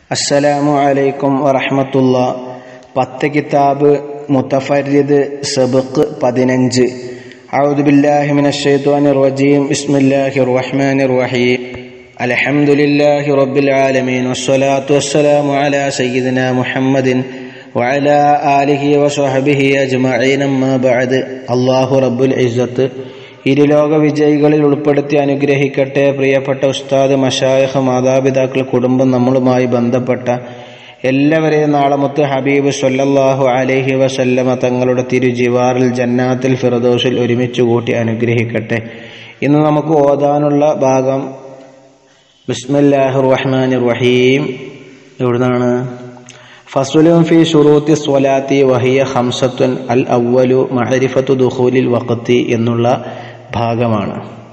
അസ്സലാമു അലൈക്കും വറഹമത്തുള്ള പത്ത് കിതാബ് മുത്തഫരിദ് സബക്ക് പതിനഞ്ച് أعوذ بالله من الشيطان الرجيم بسم الله الرحمن الرحيم الحمد لله رب العالمين والصلاة والسلام على سيدنا محمد وعلى آله وصحبه أجمعين أما بعد الله رب العزة ഇരുലോക വിജയികളിൽ ഉൾപ്പെടുത്തി അനുഗ്രഹിക്കട്ടെ പ്രിയപ്പെട്ട ഉസ്താദ് മഷായഹ് മാതാപിതാക്കൾ കുടുംബം നമ്മളുമായി ബന്ധപ്പെട്ട എല്ലാവരെയും നാളെ മുത്ത് ഹബീബ് സല്ലല്ലാഹു അലൈഹി വസല്ലമ തങ്ങളുടെ തിരുജിവാറിൽ ജന്നാത്തിൽ ഫിറദോസിൽ ഒരുമിച്ച് കൂട്ടി അനുഗ്രഹിക്കട്ടെ ഇന്ന് നമുക്ക് ഓതാനുള്ള ഭാഗം ബിസ്മില്ലാഹിർ റഹ്മാനിർ റഹീം എവിടുന്നാണ് ഫസുലും ഫി ഷുറൂത്തി സ്വലാത്തി വഹിയ ഹംസത്തുൻ അൽ അവലു മഹരിഫത്തു ദുഹൂലിൽ വഖത്തി എന്നുള്ള ഭാഗമാണ്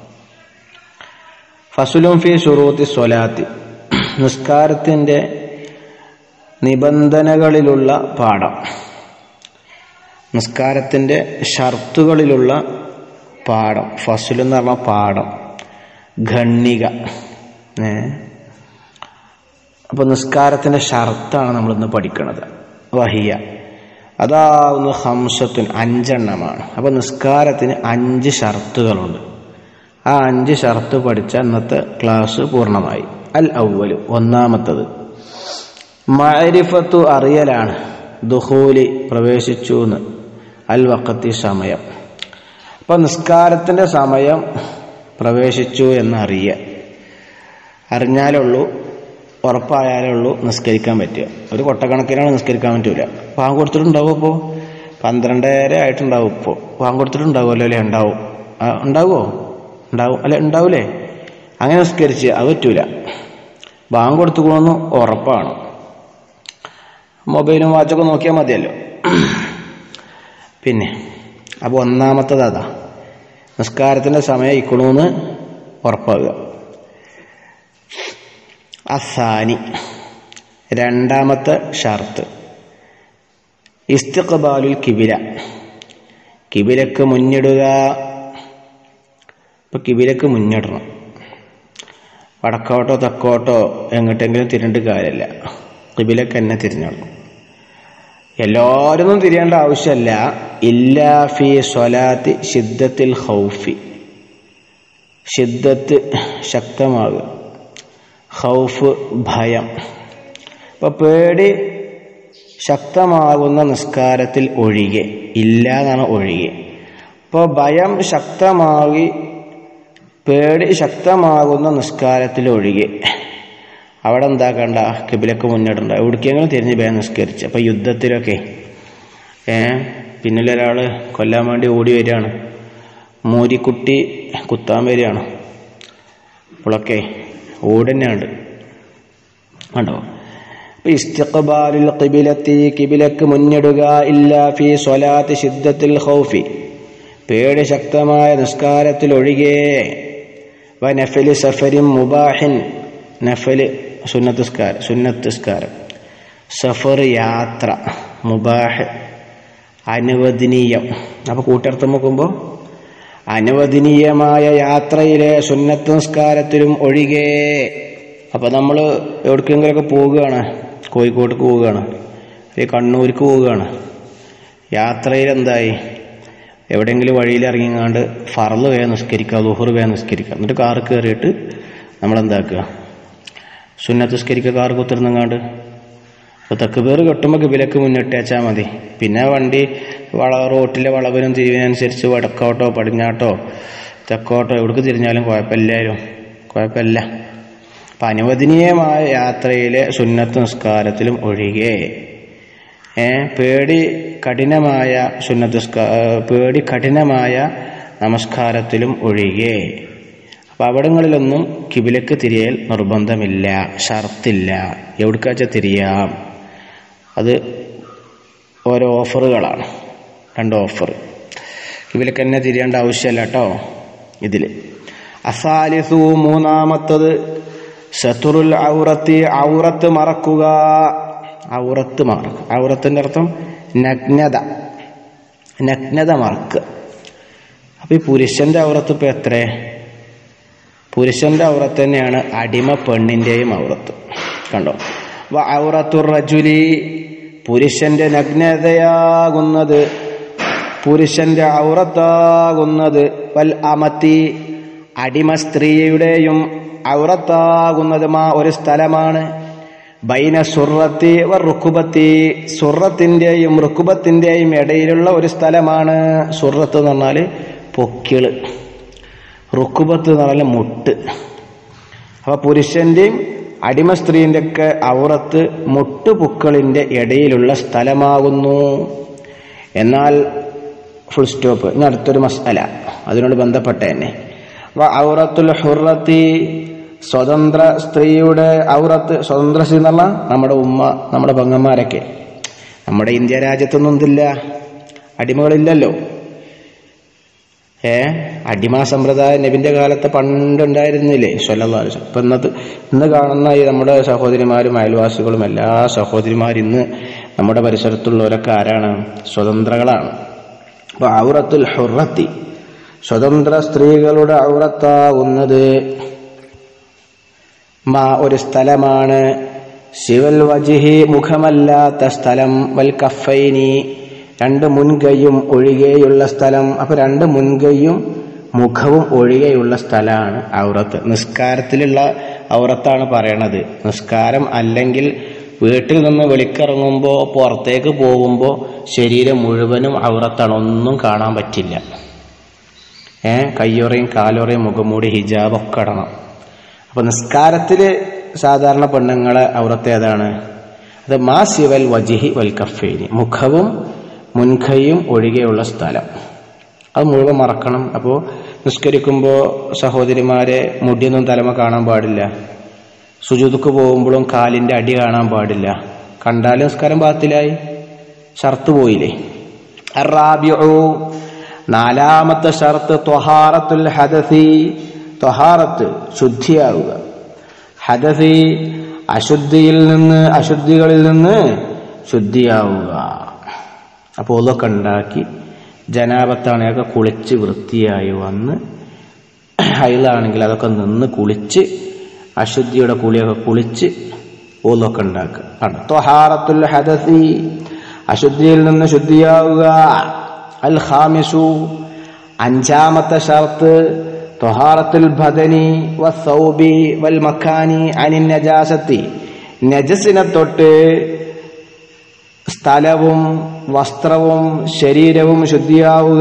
ഫസുലും ഫി ഷുറൂത്തി സ്വലാത്തി നിസ്കാരത്തിൻ്റെ നിബന്ധനകളിലുള്ള പാഠം നിസ്കാരത്തിൻ്റെ ഷർത്തുകളിലുള്ള പാഠം ഫസുൽ എന്ന് പറഞ്ഞ പാഠം ഖണ്ണിക ഏ അപ്പോൾ നിസ്കാരത്തിൻ്റെ ഷർത്താണ് നമ്മളിന്ന് പഠിക്കുന്നത് വഹിയ അതാവുന്ന ഹംസത്തിന് അഞ്ചെണ്ണമാണ് അപ്പോൾ നിസ്കാരത്തിന് അഞ്ച് ഷർത്തുകളുണ്ട് ആ അഞ്ച് ഷർത്ത് പഠിച്ച ഇന്നത്തെ ക്ലാസ് പൂർണ്ണമായി അൽ ഔവലു ഒന്നാമത്തത് മഅരിഫത്തു അറിയലാണ് ദുഹൂലി പ്രവേശിച്ചു എന്ന് അൽ വക്കത്തി സമയം അപ്പം നിസ്കാരത്തിൻ്റെ സമയം പ്രവേശിച്ചു എന്ന് അറിയ അറിഞ്ഞാലുള്ളൂ ഉറപ്പായാലുള്ളൂ നിസ്കരിക്കാൻ പറ്റുക ഒരു കൊട്ടക്കണക്കിനാണ് നിസ്കരിക്കാൻ പറ്റൂല പാമ്പ് കൊടുത്തിട്ടുണ്ടാവും ഇപ്പോൾ പന്ത്രണ്ടര ആയിട്ടുണ്ടാവും ഇപ്പോൾ പാമ്പ് കൊടുത്തിട്ടുണ്ടാവുമല്ലോ അല്ലേ ഉണ്ടാവും ആ, ഉണ്ടാവുമോ ഉണ്ടാവും അല്ലെ ഉണ്ടാവൂലേ അങ്ങനെ നിസ്കരിച്ച് അത് പറ്റൂല ബാങ്ക് കൊടുത്തുകൊള്ളു ഉറപ്പാണ് മൊബൈലും വാച്ചൊക്കെ നോക്കിയാൽ മതിയല്ലോ പിന്നെ അപ്പോൾ ഒന്നാമത്തത് അതാ നിസ്കാരത്തിൻ്റെ സമയം ഇക്കണമെന്ന് ഉറപ്പാകുക അസാനി രണ്ടാമത്തെ ഷർത്ത് ഇസ്തിഖബാലുൽ കിബില കിബിലക്ക് മുന്നിടുക ഇപ്പൊ കിബിലക്ക് മുന്നിടണം വടക്കോട്ടോ തെക്കോട്ടോ എങ്ങോട്ടെങ്കിലും തിരിഞ്ഞിട്ട് കാര്യമില്ല കിബിലക്ക് തന്നെ തിരിഞ്ഞോളണം എല്ലാവരൊന്നും തിരിയേണ്ട ആവശ്യമല്ല ഇല്ലാ ഫി സ്വലാത്തി ഷിദ്ദത്തിൽ ഹൗഫി ഷിദ്ദത്ത് ശക്തമാകുക ഹൗഫ് ഭയം ഇപ്പൊ പേടി ശക്തമാകുന്ന നിസ്കാരത്തിൽ ഒഴികെ ഇല്ല എന്നാണ് ഒഴികെ ഇപ്പോൾ ഭയം ശക്തമാകി പേടി ശക്തമാകുന്ന നിസ്കാരത്തിൽ ഒഴികെ അവിടെ എന്താക്കണ്ട കിബിലക്ക് മുന്നിടണ്ട എവിടേക്കെങ്കിലും തിരിഞ്ഞ് വേഗം നിസ്കരിച്ച് അപ്പോൾ യുദ്ധത്തിലൊക്കെ ഏ പിന്നിലൊരാൾ കൊല്ലാൻ വേണ്ടി ഓടി വരികയാണ് മൂരിക്കുട്ടി കുത്താൻ വരികയാണ് അപ്പോഴൊക്കെ ഓടന്നെയുണ്ട് കണ്ടോ അപ്പൊ ഇസ്തിഖ്ബാലുൽ ഖിബിലത്തി കിബിലക്ക് മുന്നിടുക ഇല്ല ഫി സ്വലാത്തി ശിദ്ദത്തിൽ ഖൗഫി പേടി ശക്തമായ നിസ്കാരത്തിൽ ഒഴികെ വ നഫലി സഫരിൻ മുബാഹിൻ നഫല് സുന്നത്തിസ്കാരം സുന്നത്തിസ്കാരം സഫർ യാത്ര മുബാഹ് അനുവദനീയം അപ്പൊ കൂട്ടർത്ഥം നോക്കുമ്പോൾ അനുവദനീയമായ യാത്രയിലെ സുന്നത്ത് നിസ്കാരത്തിലും ഒഴികെ അപ്പൊ നമ്മൾ എവിടേക്കെങ്കിലൊക്കെ പോവുകയാണ് കോഴിക്കോട്ടേക്ക് പോവുകയാണ് അല്ലെങ്കിൽ കണ്ണൂർക്ക് പോവുകയാണ് യാത്രയിൽ എന്തായി എവിടെയെങ്കിലും വഴിയിൽ ഇറങ്ങിങ്ങാണ്ട് ഫറല് വേഗം നിസ്കരിക്കുക ലുഹർ വേഗം നിസ്കരിക്കുക എന്നിട്ട് കാറ് കയറിയിട്ട് നമ്മളെന്താക്കുക സുന്നത്ത് നിസ്കരിക്കുക കാറ് കുത്തിരുന്നങ്ങാണ്ട് അപ്പോൾ തെക്കുപേർ കെട്ടുമ്പോൾ കിബിലക്ക് മുന്നിട്ട് വെച്ചാൽ മതി പിന്നെ വണ്ടി വള റോട്ടിലെ വളവിനും തിരിവിനനുസരിച്ച് വടക്കോട്ടോ പടിഞ്ഞാട്ടോ തെക്കോട്ടോ എവിടേക്ക് തിരിഞ്ഞാലും കുഴപ്പമില്ലാലും കുഴപ്പമില്ല അപ്പം അനുവദനീയമായ യാത്രയിലെ സുന്നത്ത് നിസ്കാരത്തിലും ഒഴികെ ഏ പേടി കഠിനമായ സുന്നത്ത് നിസ്കാ- ഏ, പേടി കഠിനമായ നമസ്കാരത്തിലും ഒഴികെ അപ്പം അവിടങ്ങളിലൊന്നും കിബിലക്ക് തിരിയൽ നിർബന്ധമില്ല ഷർത്തില്ല എവിടേക്കാച്ചാൽ തിരിയാം അത് ഓരോ ഓഫറുകളാണ് രണ്ട് ഓഫർ കിബിലക്ക് തന്നെ തിരിയേണ്ട ആവശ്യമല്ല കേട്ടോ ഇതിൽ അസാലിസു മൂന്നാമത്തത് സത്തുറുൽ ഔറത്തി ഔറത്ത് മറക്കുക ഔറത്ത് മറക്കുക ഔറത്തിൻ്റെ അർത്ഥം നഗ്നത നഗ്നത മറക്കുക അപ്പം ഈ പുരുഷൻ്റെ ഔറത്ത് ഇപ്പം എത്ര പുരുഷന്റെ ഔറത്ത് തന്നെയാണ് അടിമ പെണ്ണിൻ്റെയും ഔറത്ത് കണ്ടോ വ ഔറത്തുർ റജുലി പുരുഷന്റെ നഗ്നതയാകുന്നത് പുരുഷന്റെ ഔറത്താകുന്നത് വൽ അമത്തി അടിമ സ്ത്രീയുടെയും ഔറത്താകുന്നത് മാ ഒരു സ്ഥലമാണ് ബൈന സുറത്തി വ റുക്കുബത്തി സുറത്തിൻ്റെയും റുക്കുബത്തിൻ്റെയും ഇടയിലുള്ള ഒരു സ്ഥലമാണ് സുറത്ത് എന്ന് പറഞ്ഞാൽ പൊക്കിള് റുക്കുബത്ത് എന്ന് പറഞ്ഞാൽ മുട്ട് അപ്പൊ പുരുഷന്റെയും അടിമ സ്ത്രീന്റെ ഒക്കെ ഔറത്ത് മുട്ടുപുക്കളിന്റെ ഇടയിലുള്ള സ്ഥലമാകുന്നു എന്നാൽ ഫുൾ സ്റ്റോപ്പ് ഇനി അടുത്തൊരു മസാല അതിനോട് ബന്ധപ്പെട്ട തന്നെ വ ഔറത്തുൽ ഹുറത്തി സ്വതന്ത്ര സ്ത്രീയുടെ ഔറത്ത് സ്വതന്ത്ര സ്ത്രീ എന്ന് പറഞ്ഞാൽ നമ്മുടെ ഉമ്മ നമ്മുടെ പെങ്ങന്മാരൊക്കെ നമ്മുടെ ഇന്ത്യ രാജ്യത്തൊന്നും ഇതില്ല അടിമകളില്ലല്ലോ ഏ അടിമ സമ്പ്രദായം നബിന്റെ കാലത്ത് പണ്ടുണ്ടായിരുന്നില്ലേ സ്വല്ലാസ് ഇപ്പൊ ഇന്നത്തെ ഇന്ന് കാണുന്ന ഈ നമ്മുടെ സഹോദരിമാരും അയൽവാസികളും എല്ലാ സഹോദരിമാരും ഇന്ന് നമ്മുടെ പരിസരത്തുള്ളവരൊക്കെ ആരാണ് സ്വതന്ത്രകളാണ് അപ്പൊ ഔറത്തുൽ ഹുറത്തി സ്വതന്ത്ര സ്ത്രീകളുടെ ഔറത്താവുന്നത് മാ ഒരു സ്ഥലമാണ് ശിവൽ വജിഹി മുഖമല്ലാത്ത സ്ഥലം വൽ കഫൈനി രണ്ട് മുൻകൈയും ഒഴികെയുള്ള സ്ഥലം അപ്പൊ രണ്ട് മുൻകൈയും മുഖവും ഒഴികെയുള്ള സ്ഥലമാണ് ഔറത്ത് നിസ്കാരത്തിലുള്ള ഔറത്താണ് പറയണത് നിസ്കാരം അല്ലെങ്കിൽ വീട്ടിൽ നിന്ന് വെളിക്കിറങ്ങുമ്പോൾ പുറത്തേക്ക് പോകുമ്പോൾ ശരീരം മുഴുവനും ഔറത്താണ് ഒന്നും കാണാൻ പറ്റില്ല ഏ കയ്യൊറയും കാലുറയും മുഖംമൂടി ഹിജാബൊക്കെ ഇടണം അപ്പൊ നിസ്കാരത്തില് സാധാരണ പെണ്ണുങ്ങളെ ഔറത്ത് ഏതാണ് അത് മാ സിവൽ വജിഹി വൽ കഫേനി മുഖവും മുൻകൈയും ഒഴികെയുള്ള സ്ഥലം അത് മുഴുവൻ മറക്കണം അപ്പോൾ നിസ്കരിക്കുമ്പോൾ സഹോദരിമാരെ മുടിയൊന്നും തലമ കാണാൻ പാടില്ല സുജുതുക്ക് പോകുമ്പോഴും കാലിന്റെ അടി കാണാൻ പാടില്ല കണ്ടാലും നിസ്കാരം പാത്തിലായി ഷർത്ത് പോയില്ലേ അറാബിഉ നാലാമത്തെ ഷർത്ത് ത്വഹാറത്തുൽ ഹദസി ത്വഹാറത്ത് ശുദ്ധിയാവുക ഹദസി അശുദ്ധിയിൽ നിന്ന് അശുദ്ധികളിൽ നിന്ന് ശുദ്ധിയാവുക അപ്പോൾ ഒതൊക്കെ ഉണ്ടാക്കി ജനാപത്താണെങ്കിൽ കുളിച്ച് വൃത്തിയായി വന്ന് ഹൈലാണെങ്കിൽ അതൊക്കെ നിന്ന് കുളിച്ച് അശുദ്ധിയുടെ കുളിയൊക്കെ കുളിച്ച് ഓലൊക്കെ ഉണ്ടാക്കുക ആണ് ത്വഹാറത്തുൽ ഹദസി അശുദ്ധിയിൽ നിന്ന് ശുദ്ധിയാവുക അൽ ഖാമിസു അഞ്ചാമത്തെ ഷർത്ത് ത്വഹാറത്തുൽ ബദനി വസൗബി വൽ മക്കാനി അനിൻ നജാസത്തി നജസിനെ തൊട്ട് സ്ഥലവും വസ്ത്രവും ശരീരവും ശുദ്ധിയാവുക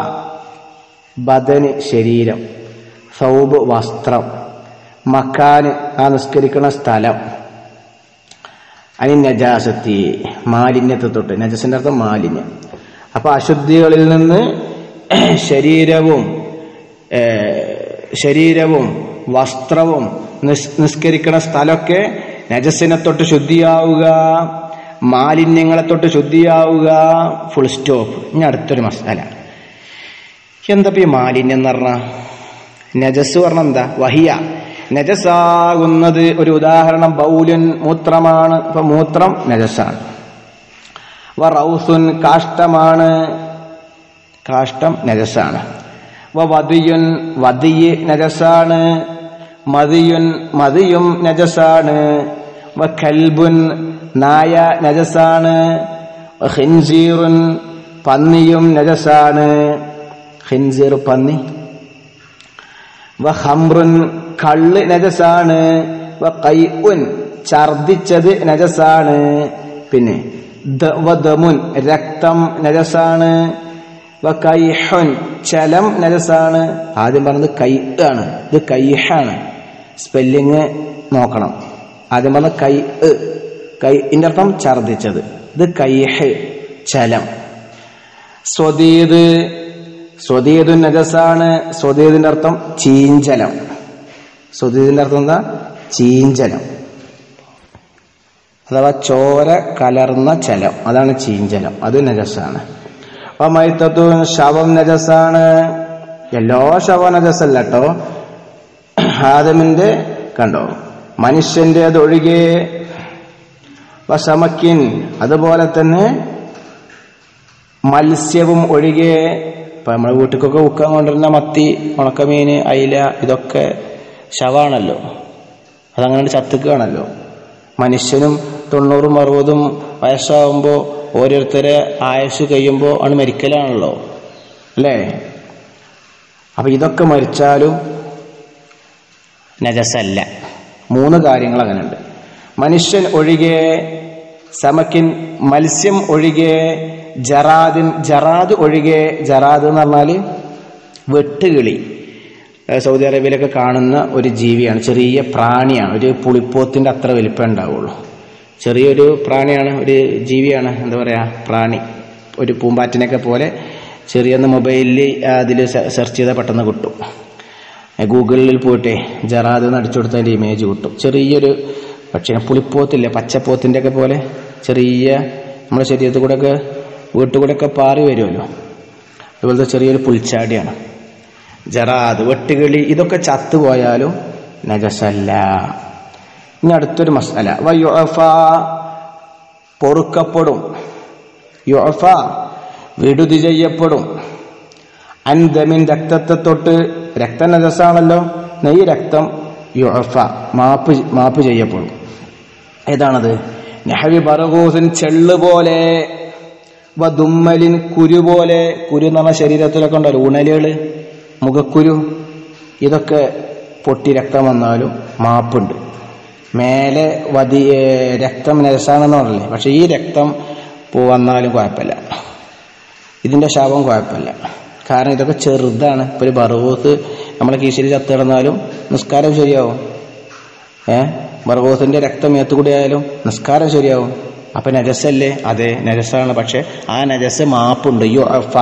ബദന് ശരീരം സൗബ് വസ്ത്രം മക്കാന് ആ നിസ്കരിക്കുന്ന സ്ഥലം അനി നജാസത്തി മാലിന്യത്തെ തൊട്ട് നജസിന്റെ അർത്ഥം മാലിന്യം അപ്പൊ അശുദ്ധികളിൽ നിന്ന് ശരീരവും ഏ, ശരീരവും വസ്ത്രവും നിസ് നിസ്കരിക്കുന്ന സ്ഥലമൊക്കെ നജസിനെ തൊട്ട് ശുദ്ധിയാവുക മാലിന്യങ്ങളെ തൊട്ട് ശുദ്ധിയാവുക ഫുൾ സ്റ്റോപ്പ് ഇനി അടുത്തൊരു മസാല എന്താ ഈ മാലിന്യം എന്ന് പറഞ്ഞ നജസ് പറഞ്ഞ എന്താ വഹിയ നജസാകുന്നത് ഒരു ഉദാഹരണം ബൗലൻ മൂത്രമാണ് ഇപ്പൊ മൂത്രം നജസാണ് വ റൗസുൻ കാഷ്ടമാണ് കാഷ്ടം നജസാണ് വ വതിയുൻ വതിയ് നജസാണ് മതിയുൻ മതിയും നജസാണ് വ കൽബുൻ നായ നജസാണ് വ ഖിൻസീറുൻ പന്നിയും നജസാണ് ഖിൻസീർ പന്നി വ ഹംറുൻ കള്ള് നജസാണ് വ കൈഉൻ ഛർദിച്ചത് നജസാണ് പിന്നെ ദ- വ ദമുൻ രക്തം നജസാണ് വ കൈഹുൻ ചലം നജസാണ് ആദ്യം പറഞ്ഞത് കൈ ആണ് ഇത് കൈഹാണ് സ്പെല്ലിങ് നോക്കണം ആദ്യം പറഞ്ഞ കൈ കൈ ഇതിന്റെ അർത്ഥം ഛർദിച്ചത് ഇത് കൈഹ് ചലം സ്വദീദ് സ്വദീദു നജസാണ് സ്വദീദിന്റെ അർത്ഥം ചീഞ്ചലം സ്വദീദിന്റെ അർത്ഥം എന്താ ചീഞ്ചലം അഥവാ ചോര കലർന്ന ചലം അതാണ് ചീഞ്ചലം അത് നജസാണ് അപ്പൊ മൈത്തത്തു ശവം നജസാണ് എല്ലാ ശവ നജസല്ല കേട്ടോ ആദമിന്റെ കണ്ടോ മനുഷ്യന്റെ അതൊഴികെ വസമക്കിൻ അതുപോലെ തന്നെ മത്സ്യവും ഒഴികെ ഇപ്പൊ നമ്മുടെ വീട്ടിലേക്കൊക്കെ ഉക്കാൻ കൊണ്ടുവരുന്ന മത്തി ഉണക്കമീൻ അയില ഇതൊക്കെ ശവാണല്ലോ അതങ്ങനെ ചത്തുക്കുകയാണല്ലോ മനുഷ്യനും തൊണ്ണൂറും അറുപതും വയസ്സാകുമ്പോൾ ഓരോരുത്തരെ ആയുസ് കഴിയുമ്പോൾ ആണ് മരിക്കലാണല്ലോ അല്ലേ അപ്പം ഇതൊക്കെ മരിച്ചാലും നജസല്ല മൂന്ന് കാര്യങ്ങൾ അങ്ങനെയുണ്ട് മനുഷ്യൻ ഒഴികെ സമക്കിൻ മത്സ്യം ഒഴികെ ജറാദിൻ ജറാദ് ഒഴികെ ജറാദ് എന്ന് പറഞ്ഞാൽ വെട്ടുകിളി ഏഹ് സൗദി അറേബ്യയിലൊക്കെ കാണുന്ന ഒരു ജീവിയാണ് ചെറിയ പ്രാണിയാണ് ഒരു പുളിപ്പോത്തിൻ്റെ അത്ര വലിപ്പം ഉണ്ടാവുള്ളൂ ചെറിയൊരു പ്രാണിയാണ് ഒരു ജീവിയാണ് എന്താ പറയുക പ്രാണി ഒരു പൂമ്പാറ്റിനൊക്കെ പോലെ ചെറിയൊന്ന് മൊബൈലിൽ അതിൽ സെർച്ച് ചെയ്താൽ പെട്ടെന്ന് കിട്ടും ഗൂഗിളിൽ പോയിട്ട് ജറാദ് എന്ന് അടിച്ചു കൊടുത്താൽ അതിൻ്റെ ഇമേജ് കിട്ടും ചെറിയൊരു പക്ഷേ പുളിപ്പോത്തില്ല പച്ചപ്പോത്തിൻ്റെ ഒക്കെ പോലെ ചെറിയ നമ്മുടെ ശരീരത്തിൽ കൂടെ ഒക്കെ വീട്ടിൽ കൂടെ ഒക്കെ പാറി വരുമല്ലോ അതുപോലത്തെ ചെറിയൊരു പുൽച്ചാടിയാണ് ജറാദ് വെട്ടുകിളി ഇതൊക്കെ ചത്തുപോയാലും നജസല്ല ഇനി അടുത്തൊരു മസാല വയുഫ പൊറുക്കപ്പെടും യുഫ വിടുതി ചെയ്യപ്പെടും അൻദമിൻ രക്തത്തെ തൊട്ട് രക്തം നജസാണല്ലോ നെയ് രക്തം യുഫ മാപ്പ് മാപ്പ് ചെയ്യപ്പെടും ഏതാണത് നെഹവി ബറഗൂസിൻ ചെള്ള് പോലെ വദുമ്മലിൻ കുരു പോലെ കുരു എന്ന് പറഞ്ഞ ശരീരത്തിലൊക്കെ ഉണ്ടല്ലോ ഉണലുകള് മുഖക്കുരു ഇതൊക്കെ പൊട്ടി രക്തം വന്നാലും മാപ്പുണ്ട് മേലെ വതി ഏ, രക്തം നരസാണെന്ന് പറഞ്ഞില്ലേ പക്ഷെ ഈ രക്തം പോ വന്നാലും കുഴപ്പമില്ല ഇതിന്റെ ശാപം കുഴപ്പമില്ല കാരണം ഇതൊക്കെ ചെറുതാണ് ഇപ്പൊ ഒരു ബർവൂത്ത് നമ്മളെ കീശയിൽ ചത്ത് കിടന്നാലും നിസ്കാരം ശരിയാവും ഏ ബർവൂത്തിന്റെ രക്തം മേത്തുകൂടി ആയാലും നിസ്കാരം ശരിയാവും അപ്പൊ നജസല്ലേ അതെ നജസാണ് പക്ഷെ ആ നജസ് മാപ്പുണ്ട് യു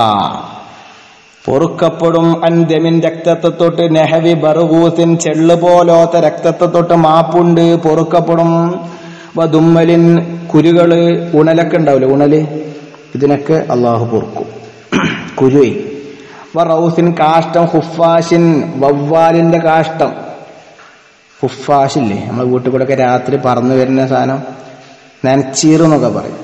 പൊറുക്കപ്പെടും അന്ത്യമിൻ രക്തത്തെ തൊട്ട് നെഹവി ബറുകൂസിൻ ചെള്ള് പോലോത്ത രക്തത്തെ തൊട്ട് മാപ്പുണ്ട് പൊറുക്കപ്പെടും വതുമ്മലിൻ കുരുകള് ഉണലൊക്കെ ഉണ്ടാവില്ലേ ഉണല് ഇതിനൊക്കെ അള്ളാഹു പൊറുക്കും കുരുവേ വറൗസിൻ കാഷ്ടം ഹുഫാഷിൻ വവ്വാലിന്റെ കാഷ്ടം ഹുഫാഷില്ലേ നമ്മളെ വീട്ടിൽ കൂടെ ഒക്കെ രാത്രി പറന്നു വരുന്ന സാധനം നനച്ചീർ എന്നൊക്കെ പറയും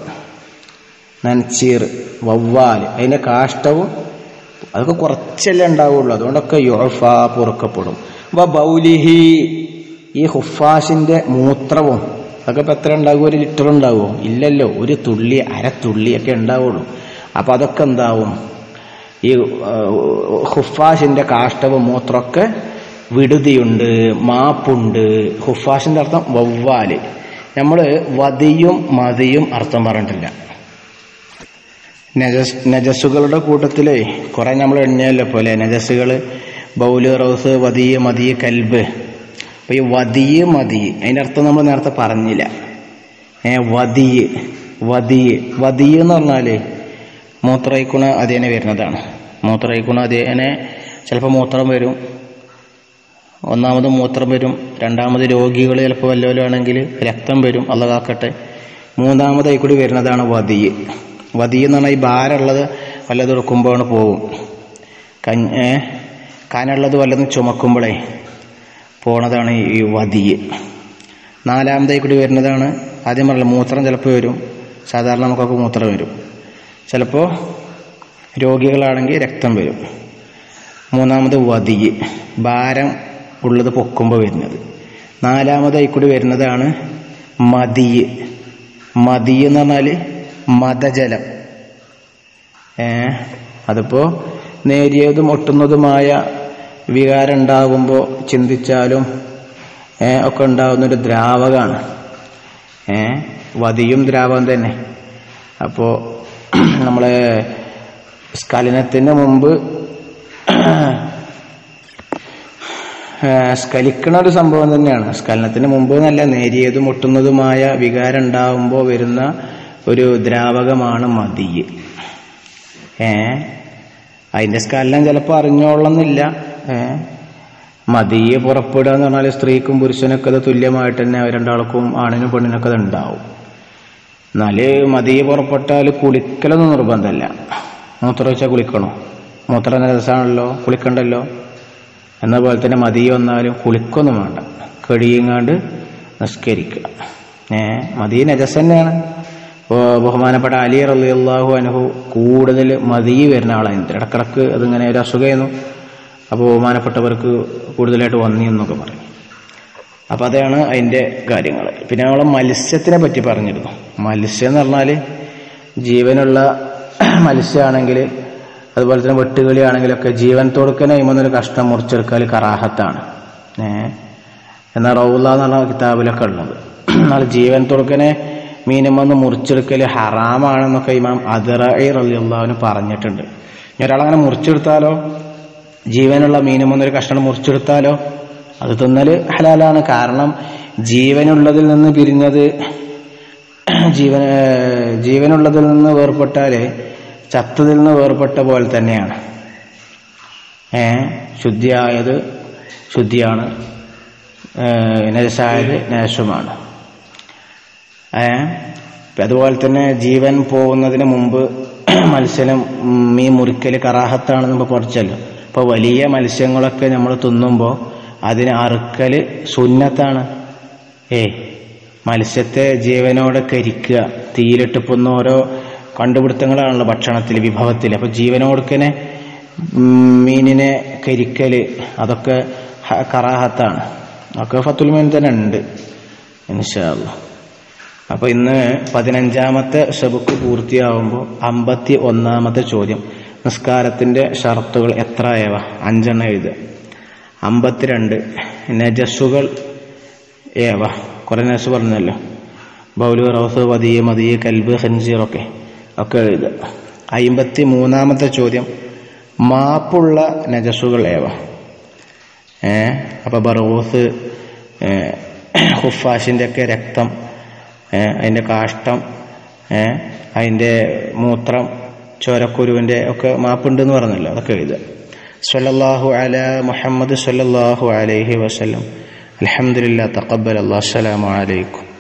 നനച്ചീർ വവ്വാല് അതിന്റെ കാഷ്ടവും അതൊക്കെ കുറച്ചല്ലേ ഉണ്ടാവുള്ളൂ അതുകൊണ്ടൊക്കെ യുഴഫ പൊറുക്കപ്പെടും വ ബൗലിഹി ഈ ഹുഫാഷിന്റെ മൂത്രവും അതൊക്കെ ഇപ്പൊ എത്ര ഉണ്ടാകും ഒരു ലിറ്റർ ഉണ്ടാവുമോ ഇല്ലല്ലോ ഒരു തുള്ളി അര തുള്ളിയൊക്കെ ഉണ്ടാവുള്ളൂ അപ്പൊ അതൊക്കെ എന്താവും ഈ ആ, ഹുഫാഷിന്റെ കാഷ്ടവും മൂത്രമൊക്കെ വിടുതിയുണ്ട് മാപ്പുണ്ട് ഹുഫാഷിന്റെ അർത്ഥം വവ്വാല് നമ്മള് വതിയും മതിയും അർത്ഥം പറഞ്ഞിട്ടില്ല നജസ് നജസ്സുകളുടെ കൂട്ടത്തില് കുറെ നമ്മൾ എണ്ണിയല്ലോ പോലെ നജസ്സുകള് ബൗല് റൗസ് വതിയ മതിയ കൽബ് അപ്പൊ ഈ വതിയ മതി അതിന്റെ അർത്ഥം നമ്മൾ നേരത്തെ പറഞ്ഞില്ല ഏ വതിയ് വതിയ് വതിയ് എന്ന് പറഞ്ഞാല് മൂത്രയിക്കുണ അതേനെ വരുന്നതാണ് മൂത്രയിക്കുണ അതേനെ ചിലപ്പോൾ മൂത്രം വരും ഒന്നാമത് മൂത്രം വരും രണ്ടാമത് രോഗികൾ ചിലപ്പോൾ വല്ലവരും ആണെങ്കിൽ രക്തം വരും അല്ല കാക്കട്ടെ മൂന്നാമതായി കൂടി വരുന്നതാണ് വതിയ് വതിയ് എന്ന് പറഞ്ഞാൽ ഈ ഭാരമുള്ളത് വല്ലതും എടുക്കുമ്പോഴാണ് പോകും കഞ്ഞ ഏ, കനുള്ളത് വല്ലതും ചുമക്കുമ്പോഴേ പോണതാണ് ഈ വതിയ് നാലാമതായി കൂടി വരുന്നതാണ് ആദ്യം പറഞ്ഞില്ല മൂത്രം ചിലപ്പോൾ വരും സാധാരണ നമുക്കൊക്കെ മൂത്രം വരും ചിലപ്പോൾ രോഗികളാണെങ്കിൽ രക്തം വരും മൂന്നാമത് വതിയ് ഭാരം ഉള്ളത് പൊക്കുമ്പോൾ വരുന്നത് നാലാമതായി കൂടി വരുന്നതാണ് മതിയ് മതി എന്ന് പറഞ്ഞാൽ മതജലം ഏ അതിപ്പോ നേരിയതും ഒട്ടുന്നതുമായ വികാരം ഉണ്ടാകുമ്പോൾ ചിന്തിച്ചാലും ഏ, ഒക്കെ ഉണ്ടാകുന്ന ഒരു ദ്രാവകമാണ് ഏ വതിയും ദ്രാവകം തന്നെ അപ്പോ നമ്മളെ സ്ഖലനത്തിന് മുമ്പ് ഏ, സ്കലിക്കണ ഒരു സംഭവം തന്നെയാണ് സ്ഖലനത്തിന് മുമ്പ് നല്ല നേരിയതും ഒട്ടുന്നതുമായ വികാരം ഉണ്ടാകുമ്പോൾ വരുന്ന ഒരു ദ്രാവകമാണ് മതിയ് ഏ അതിന്റെ സ്കലനം ചിലപ്പോൾ അറിഞ്ഞോളന്നില്ല ഏ മതിയെ പുറപ്പെടുക എന്ന് പറഞ്ഞാൽ സ്ത്രീക്കും പുരുഷനൊക്കെ അത് തുല്യമായിട്ട് തന്നെ അവർ രണ്ടാൾക്കും ആണിനും പെണ്ണിനൊക്കെ അത് ഉണ്ടാവും എന്നാല് മതിയെ പുറപ്പെട്ടാൽ കുളിക്കലൊന്നും നിർബന്ധമല്ല മൂത്രം വെച്ചാൽ കുളിക്കണോ മൂത്രം രസമാണല്ലോ കുളിക്കണ്ടല്ലോ എന്ന പോലെ തന്നെ മതിയെ വന്നാലും കുളിക്കൊന്നും വേണ്ട കടിയങ്ങാണ്ട് നിസ്കരിക്കുക ഏ മതിയ നജസ് തന്നെയാണ് ഇപ്പോ ബഹുമാനപ്പെട്ട അലി റളിയല്ലാഹു അൻഹു കൂടുതൽ മതി വരുന്ന ആളായിരുന്നു ഇടക്കിടക്ക് അതിങ്ങനെ ഒരു അസുഖമായിരുന്നു അപ്പോൾ ബഹുമാനപ്പെട്ടവർക്ക് കൂടുതലായിട്ട് വന്നി എന്നൊക്കെ പറയും അപ്പം അതാണ് അതിൻ്റെ കാര്യങ്ങൾ പിന്നെ നമ്മൾ മത്സ്യത്തിനെ പറ്റി പറഞ്ഞിരുന്നു മത്സ്യം എന്ന് പറഞ്ഞാൽ ജീവനുള്ള മത്സ്യമാണെങ്കിൽ അതുപോലെ തന്നെ വെട്ടുകിളിയാണെങ്കിലൊക്കെ ജീവൻ തൊടുക്കനെ ഇമ്മന്നൊരു കഷ്ണം മുറിച്ചെടുക്കൽ കറാഹത്താണ് ഏ എന്നാൽ റൗല എന്ന് പറഞ്ഞ കിതാബിലൊക്കെ ഉള്ളത് എന്നാൽ ജീവൻ തൊടുക്കനെ മീനുമെന്ന് മുറിച്ചെടുക്കൽ ഹറാമാണെന്നൊക്കെ ഇമാം അതിറൈ റലിയുള്ളവന് പറഞ്ഞിട്ടുണ്ട് ഇനി ഒരാളങ്ങനെ മുറിച്ചെടുത്താലോ ജീവനുള്ള മീനുമെന്നൊരു കഷ്ണം മുറിച്ചെടുത്താലോ അത് തിന്നൽ ഹലാലാണ് കാരണം ജീവനുള്ളതിൽ നിന്ന് പിരിഞ്ഞത് ജീവൻ ഏഹ് ജീവനുള്ളതിൽ നിന്ന് വേർപെട്ടാൽ ചത്തതിൽ നിന്ന് വേർപെട്ട പോലെ തന്നെയാണ് ഏ ശുദ്ധിയായത് ശുദ്ധിയാണ് ഏഹ് നജസായത് നജസുമാണ് ഏ അതുപോലെ തന്നെ ജീവൻ പോകുന്നതിന് മുമ്പ് മത്സ്യം മീൻ മുറിക്കൽ കറാഹത്താണെന്ന് ഇപ്പോൾ പഠിച്ചല്ലോ ഇപ്പോൾ വലിയ മത്സ്യങ്ങളൊക്കെ നമ്മൾ തിന്നുമ്പോൾ അതിന് അറുക്കൽ സുന്നത്താണ് ഏ മത്സ്യത്തെ ജീവനോടെ കരിക്കുക തീയിലിട്ട് പൊന്ന ഓരോ കണ്ടുപിടുത്തങ്ങളാണല്ലോ ഭക്ഷണത്തിൽ വിഭവത്തിൽ അപ്പോൾ ജീവനോടുക്കനെ മീനിനെ കരിക്കൽ അതൊക്കെ ഹ- കറാഹത്താണ് ഒക്കെ ഫത്തുൽ മീൻ തന്നെ ഉണ്ട് ഇൻഷാല്ല അപ്പൊ ഇന്ന് പതിനഞ്ചാമത്തെ ഷബുക്ക് പൂർത്തിയാവുമ്പോൾ അമ്പത്തി ഒന്നാമത്തെ ചോദ്യം നിസ്കാരത്തിന്റെ ഷർത്തുകൾ എത്രയവ അഞ്ചെണ്ണം എഴുതുക അമ്പത്തിരണ്ട് നജസ്സുകൾ ഏവ കുറെ നജസ് പറഞ്ഞല്ലോ ബൗലു റൗസ് വതിയ മതിയ കൽബ് ഹൻസീറൊക്കെ ഒക്കെ എഴുതുക അമ്പത്തി മൂന്നാമത്തെ ചോദ്യം മാപ്പുള്ള നജസ്സുകൾ ഏവ ഏ അപ്പൊ ബറൂസ് ഹുഫാഷിന്റെ ഒക്കെ രക്തം ഏ, അതിന്റെ കാഷ്ടം ഏ, അതിന്റെ മൂത്രം ചോരക്കുരുവിന്റെ ഒക്കെ മാപ്പുണ്ട് എന്ന് പറഞ്ഞല്ലോ അതൊക്കെ എഴുതുക സല്ലല്ലാഹു അല മുഹമ്മദ് സല്ലല്ലാഹു അലൈഹി വസല്ലം അൽഹംദുലില്ലാ തഖബ്ബൽ അല്ലാഹു അസ്സലാമു അലൈക്കും